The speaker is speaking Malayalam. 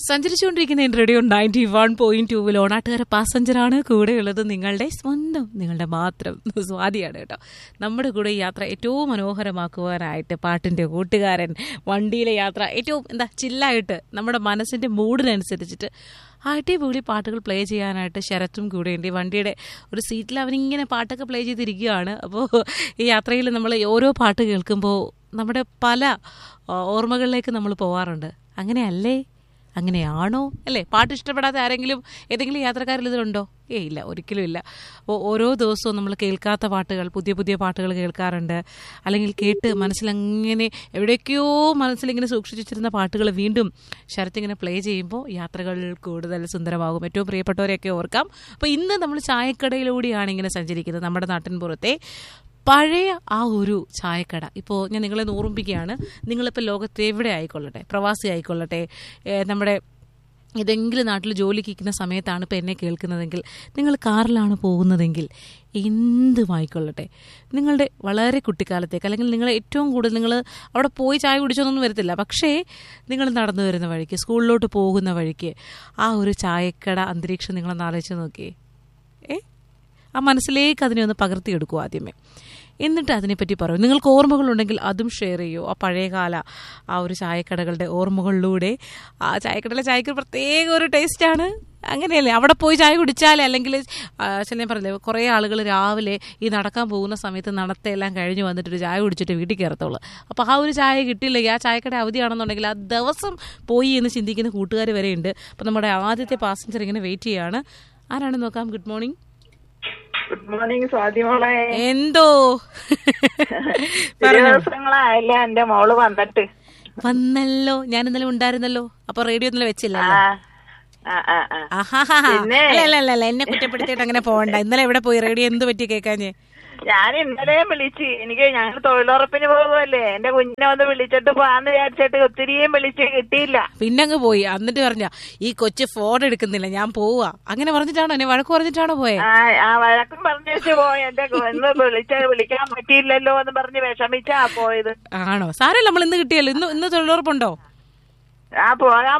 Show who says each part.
Speaker 1: സഞ്ചരിച്ചുകൊണ്ടിരിക്കുന്ന എൻ്റെ റേഡിയോ നയൻറ്റി വൺ പോയിന്റ് ടൂവിൽ ഓണാട്ടുകാര പാസഞ്ചറാണ് കൂടെയുള്ളത് നിങ്ങളുടെ സ്വന്തം നിങ്ങളുടെ മാത്രം സ്വാതിയാണ് കേട്ടോ നമ്മുടെ കൂടെ ഈ യാത്ര ഏറ്റവും മനോഹരമാക്കുവാനായിട്ട് പാട്ടിൻ്റെ കൂട്ടുകാരൻ വണ്ടിയിലെ യാത്ര ഏറ്റവും എന്താ ചില്ലായിട്ട് നമ്മുടെ മനസ്സിൻ്റെ മൂഡിനനുസരിച്ചിട്ട് അടിപൊളി പാട്ടുകൾ പ്ലേ ചെയ്യാനായിട്ട് ശരത്തും കൂടെയുണ്ട് ഈ വണ്ടിയുടെ ഒരു സീറ്റിൽ അവനിങ്ങനെ പാട്ടൊക്കെ പ്ലേ ചെയ്തിരിക്കുകയാണ് അപ്പോൾ ഈ യാത്രയിൽ നമ്മൾ ഓരോ പാട്ട് കേൾക്കുമ്പോൾ നമ്മുടെ പല ആ, ഓർമ്മകളിലേക്ക് നമ്മൾ പോവാറുണ്ട് അങ്ങനെയല്ലേ അങ്ങനെയാണോ അല്ലേ പാട്ട് ഇഷ്ടപ്പെടാത്ത ആരെങ്കിലും ഏതെങ്കിലും യാത്രക്കാരിൽ ഇതിലുണ്ടോ ഏ ഇല്ല ഒരിക്കലും ഇല്ല അപ്പോൾ ഓരോ ദിവസവും നമ്മൾ കേൾക്കാത്ത പാട്ടുകൾ പുതിയ പുതിയ പാട്ടുകൾ കേൾക്കാറുണ്ട് അല്ലെങ്കിൽ കേട്ട് മനസ്സിലങ്ങനെ എവിടേക്കോ മനസ്സിലിങ്ങനെ സൂക്ഷിച്ചു വെച്ചിരുന്ന പാട്ടുകൾ വീണ്ടും ശരത്തിങ്ങനെ പ്ലേ ചെയ്യുമ്പോൾ യാത്രകൾ കൂടുതൽ സുന്ദരമാകും ഏറ്റവും പ്രിയപ്പെട്ടവരെയൊക്കെ ഓർക്കാം അപ്പോൾ ഇന്ന് നമ്മൾ ചായക്കടയിലൂടെയാണ് ഇങ്ങനെ സഞ്ചരിക്കുന്നത് നമ്മുടെ നാട്ടിൻപുറത്തെ പഴയ ആ ഒരു ചായക്കട ഇപ്പോൾ ഞാൻ നിങ്ങളെ ഓർമ്മിപ്പിക്കുകയാണ് നിങ്ങളിപ്പോൾ ലോകത്ത് എവിടെ ആയിക്കൊള്ളട്ടെ പ്രവാസി ആയിക്കൊള്ളട്ടെ ഏ, നമ്മുടെ ഏതെങ്കിലും നാട്ടിൽ ജോലിക്ക് ഇരിക്കുന്ന സമയത്താണ് ഇപ്പോൾ എന്നെ കേൾക്കുന്നതെങ്കിൽ നിങ്ങൾ കാറിലാണ് പോകുന്നതെങ്കിൽ എന്തുമായിക്കൊള്ളട്ടെ നിങ്ങളുടെ വളരെ കുട്ടിക്കാലത്തേക്ക് അല്ലെങ്കിൽ നിങ്ങൾ ഏറ്റവും കൂടുതൽ നിങ്ങൾ അവിടെ പോയി ചായ കുടിച്ചൊന്നും വരത്തില്ല പക്ഷേ നിങ്ങൾ നടന്നു വരുന്ന വഴിക്ക് സ്കൂളിലോട്ട് പോകുന്ന വഴിക്ക് ആ ഒരു ചായക്കട അന്തരീക്ഷം നിങ്ങളൊന്ന് ആലോചിച്ച് നോക്കിയേ ഏ ആ മനസ്സിലേക്ക് അതിനെ ഒന്ന് പകർത്തിയെടുക്കൂ ആദ്യമേ എന്നിട്ട് അതിനെപ്പറ്റി പറയൂ നിങ്ങൾക്ക് ഓർമ്മകളുണ്ടെങ്കിൽ അതും ഷെയർ ചെയ്യൂ ആ പഴയകാല ആ ഒരു ചായക്കടകളുടെ ഓർമ്മകളിലൂടെ ആ ചായക്കടയിലെ ചായക്ക് പ്രത്യേക ഒരു ടേസ്റ്റാണ് അങ്ങനെയല്ലേ അവിടെ പോയി ചായ കുടിച്ചാലേ അല്ലെങ്കിൽ ചില പറഞ്ഞില്ലേ കുറേ ആളുകൾ രാവിലെ ഈ നടക്കാൻ പോകുന്ന സമയത്ത് നടത്തെല്ലാം കഴിഞ്ഞ് വന്നിട്ട് ഒരു ചായ കുടിച്ചിട്ട് വീട്ടിൽ കയറത്തുള്ളൂ അപ്പോൾ ആ ഒരു ചായ കിട്ടിയില്ലെങ്കിൽ ആ ചായക്കട അവധിയാണെന്നുണ്ടെങ്കിൽ ആ ദിവസം പോയി എന്ന് ചിന്തിക്കുന്ന കൂട്ടുകാർ വരെയുണ്ട് അപ്പോൾ നമ്മുടെ ആദ്യത്തെ പാസഞ്ചർ ഇങ്ങനെ വെയിറ്റ് ചെയ്യാണ് ആരാണ് നോക്കാം good morning
Speaker 2: good morning Swathi മോളെ
Speaker 1: എന്തോ
Speaker 2: ഇത്തിരി
Speaker 1: പറഞ്ഞോ.
Speaker 2: ദിവസങ്ങളായല്ലേ എന്റെ മോള് വന്നിട്ട്
Speaker 1: വന്നല്ലോ ഞാൻ ഇന്നലെ ഉണ്ടായിരുന്നല്ലോ അപ്പൊ റേഡിയോ ഇന്നലെ വെച്ചില്ല
Speaker 2: ആ ആ ആ ആ
Speaker 1: ആഹാഹാ.
Speaker 2: പിന്നെ?
Speaker 1: അല്ല അല്ല അല്ല അല്ല എന്നെ കുറ്റപ്പെടുത്തിയിട്ട് അങ്ങനെ പോകണ്ട ഇന്നലെ എവിടെ പോയി റേഡിയോ എന്ത് പറ്റി കേൾക്കാഞ്ഞേ
Speaker 2: ഞാൻ ഇന്നലെ വിളിച്ച് എനിക്ക് ഞങ്ങൾ തൊഴിലുറപ്പിന് പോകുമല്ലേ എന്റെ കുഞ്ഞിനെ ഒന്ന് വിളിച്ചിട്ട് പോവാന്ന് വിചാരിച്ചിട്ട് ഒത്തിരിയും വിളിച്ച് കിട്ടിയില്ല
Speaker 1: പിന്നെ അങ്ങ് പോയി എന്നിട്ട് പറഞ്ഞ ഈ കൊച്ചു ഫോൺ എടുക്കുന്നില്ല ഞാൻ പോവാ അങ്ങനെ പറഞ്ഞിട്ടാണോ എന്നെ വഴക്ക് പറഞ്ഞിട്ടാണോ പോയെ
Speaker 2: ആ ആ വഴക്കും പറഞ്ഞു വെച്ച് പോയി എന്റെ കു- ഇന്ന് വിളിച്ച വിളിക്കാൻ പറ്റിയില്ലല്ലോ എന്ന് പറഞ്ഞ് വിഷമിച്ചാ പോയത്
Speaker 1: ആണോ സാരല്ല നമ്മൾ ഇന്ന് കിട്ടിയല്ലോ ഇന്ന് ഇന്ന് തൊഴിലുറപ്പുണ്ടോ
Speaker 2: ആ പോകാൻ